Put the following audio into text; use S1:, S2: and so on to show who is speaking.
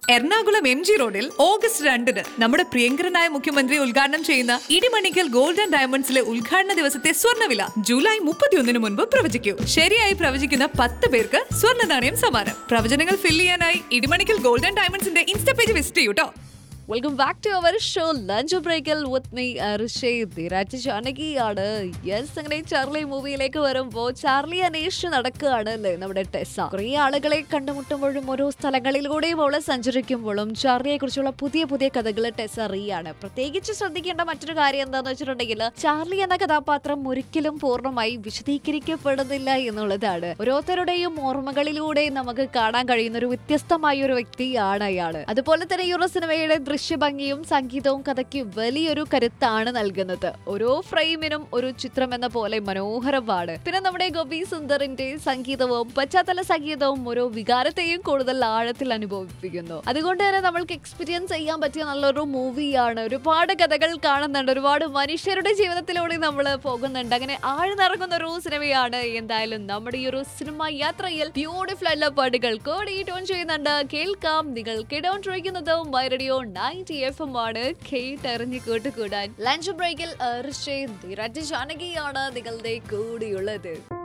S1: Ernakulam M G റോഡിൽ August രണ്ടിന് നമ്മുടെ പ്രിയങ്കരനായ മുഖ്യമന്ത്രി ഉദ്ഘാടനം ചെയ്യുന്ന ഇടിമണിക്കൽ ഗോൾഡ് ആൻഡ് ഡയമണ്ട്സിലെ ഉദ്ഘാടന ദിവസത്തെ സ്വർണ്ണവില ജൂലൈ മുപ്പത്തിയൊന്നിന് മുൻപ് പ്രവചിക്കൂ ശരിയായി പ്രവചിക്കുന്ന പത്ത് പേർക്ക് സ്വർണ്ണ നാണയം സമ്മാനം പ്രവചനങ്ങൾ ഫിൽ ചെയ്യാനായി ഇടിമണിക്കൽ ഗോൾഡ് ആൻഡ് ഡയമണ്ട്സിന്റെ ഇൻസ്റ്റാ പേജ് വിസിറ്റ് ചെയ്യൂ ട്ടോ
S2: welcome back to our show lunch ബ്രേക്കൽ വിത്ത് മീ ധീരാജ് ജാനകിയാണ് യെസ് അങ്ങനെ ചാർലി മൂവിയിലേക്ക് വരുമ്പോൾ ചാർലി അന്വേഷിച്ച് നടക്കുകയാണ് അല്ലേ നമ്മുടെ ടെസ കുറേ ആളുകളെ കണ്ടുമുട്ടുമ്പോഴും ഓരോ സ്ഥലങ്ങളിലൂടെയും അവളെ സഞ്ചരിക്കുമ്പോഴും ചാർലിയെ കുറിച്ചുള്ള പുതിയ പുതിയ കഥകൾ ടെസ അറിയാണ് പ്രത്യേകിച്ച് ശ്രദ്ധിക്കേണ്ട മറ്റൊരു കാര്യം എന്താണെന്ന് വെച്ചിട്ടുണ്ടെങ്കിൽ ചാർലി എന്ന കഥാപാത്രം ഒരിക്കലും പൂർണ്ണമായി വിശദീകരിക്കപ്പെടുന്നില്ല എന്നുള്ളതാണ് ഓരോരുത്തരുടെയും ഓർമ്മകളിലൂടെ നമുക്ക് കാണാൻ കഴിയുന്ന ഒരു വ്യത്യസ്തമായ ഒരു വ്യക്തിയാണ് അയാള് അതുപോലെ തന്നെ ഈ ഒരു സിനിമയുടെ ദൃശ്യഭംഗിയും സംഗീതവും കഥയ്ക്ക് വലിയൊരു കരുത്താണ് നൽകുന്നത് ഓരോ ഫ്രെയിമിനും ഒരു ചിത്രം എന്ന പോലെ മനോഹരമാണ് പിന്നെ നമ്മുടെ ഗോപി സുന്ദറിന്റെ സംഗീതവും പശ്ചാത്തല സംഗീതവും ഓരോ വികാരത്തെയും കൂടുതൽ ആഴത്തിൽ അനുഭവിപ്പിക്കുന്നു അതുകൊണ്ട് തന്നെ നമ്മൾക്ക് എക്സ്പീരിയൻസ് ചെയ്യാൻ പറ്റിയ നല്ലൊരു മൂവിയാണ് ഒരുപാട് കഥകൾ കാണുന്നുണ്ട് ഒരുപാട് മനുഷ്യരുടെ ജീവിതത്തിലൂടെ നമ്മൾ പോകുന്നുണ്ട് അങ്ങനെ ആഴ്ന്നിറങ്ങുന്ന ഒരു സിനിമയാണ് എന്തായാലും നമ്മുടെ ഈ ഒരു സിനിമ യാത്രയിൽ ബ്യൂട്ടിഫുൾ ആയിട്ടുള്ള പാട്ടുകൾ കോടി ടോൺ ചെയ്യുന്നുണ്ട് കേൾക്കാം നിങ്ങൾ കേട്ടോണ്ടിരിക്കുന്നത് my radio ninety F M ആണ് കേട്ടറിഞ്ഞ് കൂട്ടുകൂടാൻ ലഞ്ച് ബ്രേക്കിൽ ഋഷി ധീരജ് ജാനകിയാണ് നിങ്ങളുടെ കൂടിയുള്ളത്